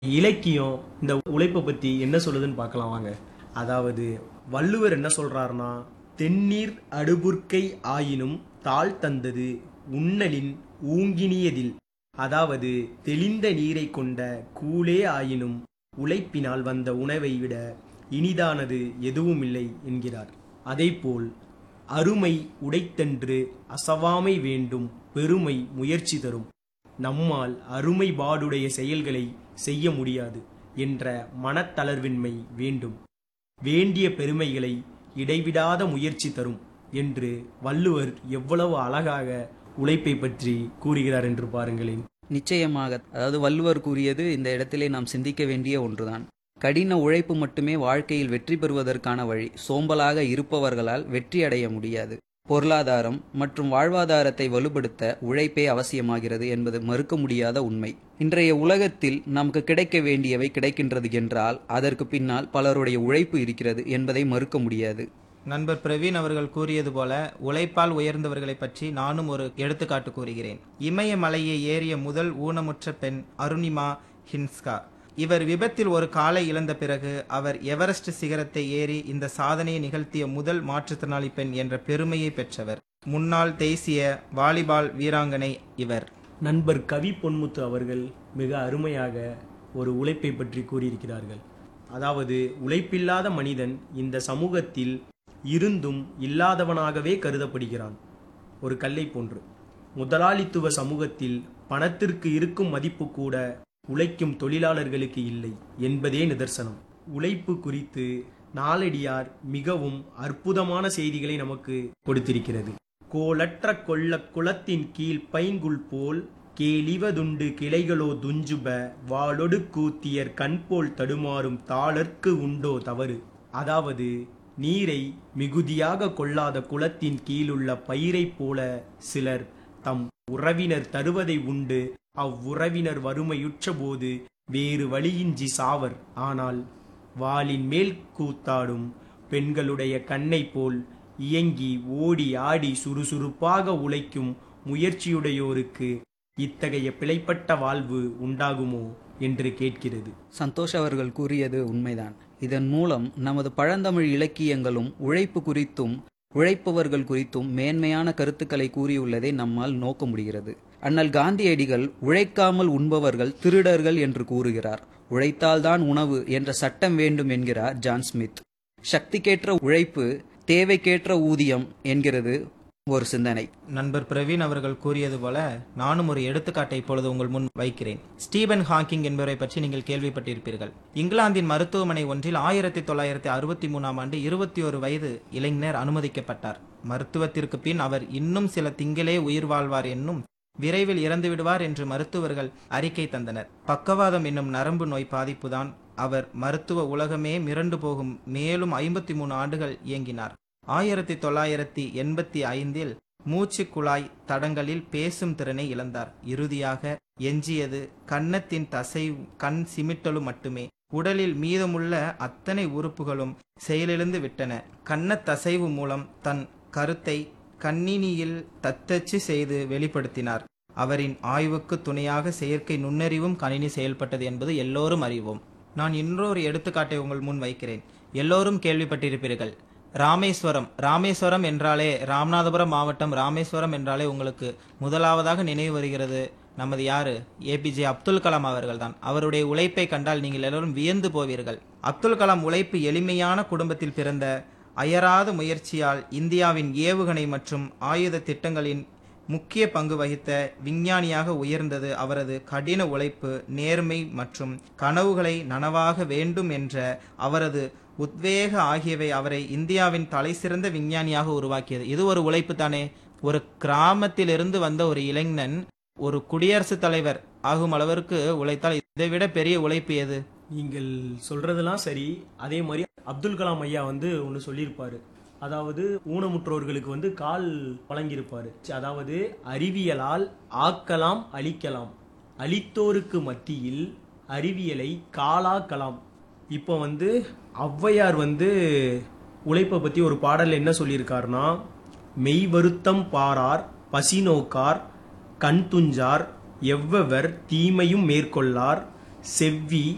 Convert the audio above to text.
இலக்கியம் இந்த உழைப்பை பத்தி என்ன சொல்லுதுன்னு பார்க்கலாம் வாங்க அதாவது வள்ளுவர் என்ன சொல்றாருன்னா தென்னீர் அடுபுர்க்கை ஆயினும் தாழ் தந்தது உண்ணலின் ஊங்கினியதில் அதாவது தெளிந்த நீரை கொண்ட கூலே ஆயினும் உழைப்பினால் வந்த உணவை விட இனிதானது எதுவுமில்லை என்கிறார் அதேபோல் அருமை உடைத்தன்று அசவாமை வேண்டும் பெருமை முயற்சி தரும் நம்மால் அருமைபாடுடைய செயல்களை செய்ய முடியாது என்ற மனத்தளர்வின்மை வேண்டும் வேண்டிய பெருமைகளை இடைவிடாத முயற்சி தரும் என்று வள்ளுவர் எவ்வளவு அழகாக உழைப்பை பற்றி கூறுகிறார் என்று பாருங்களேன் நிச்சயமாக அதாவது வள்ளுவர் கூறியது இந்த இடத்திலே நாம் சிந்திக்க வேண்டிய ஒன்றுதான் கடின உழைப்பு மட்டுமே வாழ்க்கையில் வெற்றி பெறுவதற்கான வழி சோம்பலாக இருப்பவர்களால் வெற்றி அடைய முடியாது பொருளாதாரம் மற்றும் வாழ்வாதாரத்தை வலுப்படுத்த உழைப்பே அவசியமாகிறது என்பது மறுக்க முடியாத உண்மை இன்றைய உலகத்தில் நமக்கு கிடைக்க வேண்டியவை கிடைக்கின்றது என்றால் அதற்கு பின்னால் பலருடைய உழைப்பு இருக்கிறது என்பதை மறுக்க முடியாது நண்பர் பிரவீன் அவர்கள் கூறியது போல உழைப்பால் உயர்ந்தவர்களை பற்றி நானும் ஒரு எடுத்துக்காட்டு கூறுகிறேன் இமயமலையை ஏறிய முதல் ஊனமுற்ற பெண் அருணிமா ஹின்ஸ்கா இவர் விபத்தில் ஒரு காலை இழந்த பிறகு அவர் எவரெஸ்ட் சிகரத்தை ஏறி இந்த சாதனையை நிகழ்த்திய முதல் மாற்றுத்திறனாளி பெண் என்ற பெருமையை பெற்றவர் முன்னாள் தேசிய வாலிபால் வீராங்கனை இவர் நண்பர் கவி பொன்முத்து அவர்கள் மிக அருமையாக ஒரு உழைப்பை பற்றி கூறியிருக்கிறார்கள் அதாவது உழைப்பில்லாத மனிதன் இந்த சமூகத்தில் இருந்தும் இல்லாதவனாகவே கருதப்படுகிறான் ஒரு கல்லை போன்று முதலாளித்துவ சமூகத்தில் பணத்திற்கு இருக்கும் மதிப்பு கூட உழைக்கும் தொழிலாளர்களுக்கு இல்லை என்பதே நிதர்சனம் உழைப்பு குறித்து நாளடியார் மிகவும் அற்புதமான செய்திகளை நமக்கு கொடுத்திருக்கிறது கோலற்ற கொள்ள குளத்தின் கீழ் பைங்குள் போல் கேலிவதுண்டு கிளைகளோ துஞ்சுப வாளொடு கூத்தியர் கண்போல் தடுமாறும் தாளர்க்கு உண்டோ தவறு அதாவது நீரை மிகுதியாக கொள்ளாத குளத்தின் கீழுள்ள பயிரைப் போல சிலர் தம் உறவினர் தருவதை உண்டு அவ்வுறவினர் வறுமையுற்ற போது வேறு வழியின்றி சாவர் ஆனால் வாளின் மேல் கூத்தாடும் பெண்களுடைய கண்ணை போல் இயங்கி ஓடி ஆடி சுறுசுறுப்பாக உழைக்கும் முயற்சியுடையோருக்கு இத்தகைய பிழைப்பட்ட வாழ்வு உண்டாகுமோ என்று கேட்கிறது சந்தோஷ் அவர்கள் கூறியது உண்மைதான் இதன் மூலம் நமது பழந்தமிழ் இலக்கியங்களும் உழைப்பு குறித்தும் உழைப்பவர்கள் குறித்தும் மேன்மையான கருத்துக்களை கூறியுள்ளதை நம்மால் நோக்க முடிகிறது அண்ணல் காந்தியடிகள் உழைக்காமல் உண்பவர்கள் திருடர்கள் என்று கூறுகிறார் உழைத்தால்தான் உணவு என்ற சட்டம் வேண்டும் என்கிறார் ஜான் ஸ்மித் சக்திக்கேற்ற உழைப்பு தேவைக்கேற்ற ஊதியம் என்கிறது ஒரு சிந்தனை நண்பர் பிரவீன் அவர்கள் கூறியது போல நானும் ஒரு எடுத்துக்காட்டை இப்பொழுது உங்கள் முன் வைக்கிறேன் ஸ்டீபன் ஹாக்கிங் என்பவரை பற்றி நீங்கள் கேள்விப்பட்டிருப்பீர்கள் இங்கிலாந்தின் மருத்துவமனை ஒன்றில் ஆயிரத்தி தொள்ளாயிரத்தி அறுபத்தி மூணாம் ஆண்டு இருபத்தி ஒரு வயது இளைஞர் அனுமதிக்கப்பட்டார் மருத்துவத்திற்கு பின் அவர் இன்னும் சில திங்களே உயிர் வாழ்வார் என்னும் விரைவில் இறந்து விடுவார் என்று மருத்துவர்கள் அறிக்கை தந்தனர் பக்கவாதம் என்னும் நரம்பு நோய் பாதிப்புதான் அவர் மருத்துவ உலகமே மிரண்டு போகும் மேலும் ஐம்பத்தி மூணு ஆண்டுகள் இயங்கினார் ஆயிரத்தி தொள்ளாயிரத்தி எண்பத்தி ஐந்தில் மூச்சு குழாய் தடங்களில் பேசும் திறனை இழந்தார் இறுதியாக எஞ்சியது கன்னத்தின் தசை கண் சிமிட்டலும் மட்டுமே உடலில் மீதமுள்ள அத்தனை உறுப்புகளும் செயலிழந்து விட்டன கன்னத்தசைவு மூலம் தன் கருத்தை கண்ணினியில் தத்தச்சு செய்து வெளிப்படுத்தினார் அவரின் ஆய்வுக்கு துணையாக செயற்கை நுண்ணறிவும் கணினி செயல்பட்டது என்பது எல்லோரும் அறிவோம் நான் இன்னொரு எடுத்துக்காட்டை உங்கள் முன் வைக்கிறேன் எல்லோரும் கேள்விப்பட்டிருப்பீர்கள் ராமேஸ்வரம் ராமேஸ்வரம் என்றாலே ராமநாதபுரம் மாவட்டம் ராமேஸ்வரம் என்றாலே உங்களுக்கு முதலாவதாக நினைவு வருகிறது நமது யாரு ஏபிஜே அப்துல் கலாம் அவர்கள் தான் அவருடைய உழைப்பை கண்டால் நீங்கள் எல்லோரும் வியந்து போவீர்கள் அப்துல் கலாம் உழைப்பு எளிமையான குடும்பத்தில் பிறந்த அயராத முயற்சியால் இந்தியாவின் ஏவுகணை மற்றும் ஆயுத திட்டங்களின் முக்கிய பங்கு வகித்த விஞ்ஞானியாக உயர்ந்தது அவரது கடின உழைப்பு நேர்மை மற்றும் கனவுகளை நனவாக வேண்டும் என்ற அவரது உத்வேக ஆகியவை அவரை இந்தியாவின் தலைசிறந்த விஞ்ஞானியாக உருவாக்கியது இது ஒரு உழைப்பு தானே ஒரு கிராமத்திலிருந்து வந்த ஒரு இளைஞன் ஒரு குடியரசுத் தலைவர் ஆகும் அளவிற்கு உழைத்தால் இதைவிட பெரிய உழைப்பு எது நீங்கள் சொல்றதெல்லாம் சரி அதே மாதிரி அப்துல் கலாம் ஐயா வந்து ஒன்று சொல்லியிருப்பாரு அதாவது ஊனமுற்றோர்களுக்கு வந்து கால் வழங்கியிருப்பாரு அதாவது அறிவியலால் ஆக்கலாம் அழிக்கலாம் அழித்தோருக்கு மத்தியில் அறிவியலை காலாக்கலாம் இப்போ வந்து ஔவையார் வந்து உழைப்பை பற்றி ஒரு பாடல் என்ன சொல்லியிருக்காருன்னா மெய் வருத்தம் பாரார் பசி நோக்கார் கண் துஞ்சார் எவ்வவர் தீமையும் மேற்கொள்ளார் செவ்வி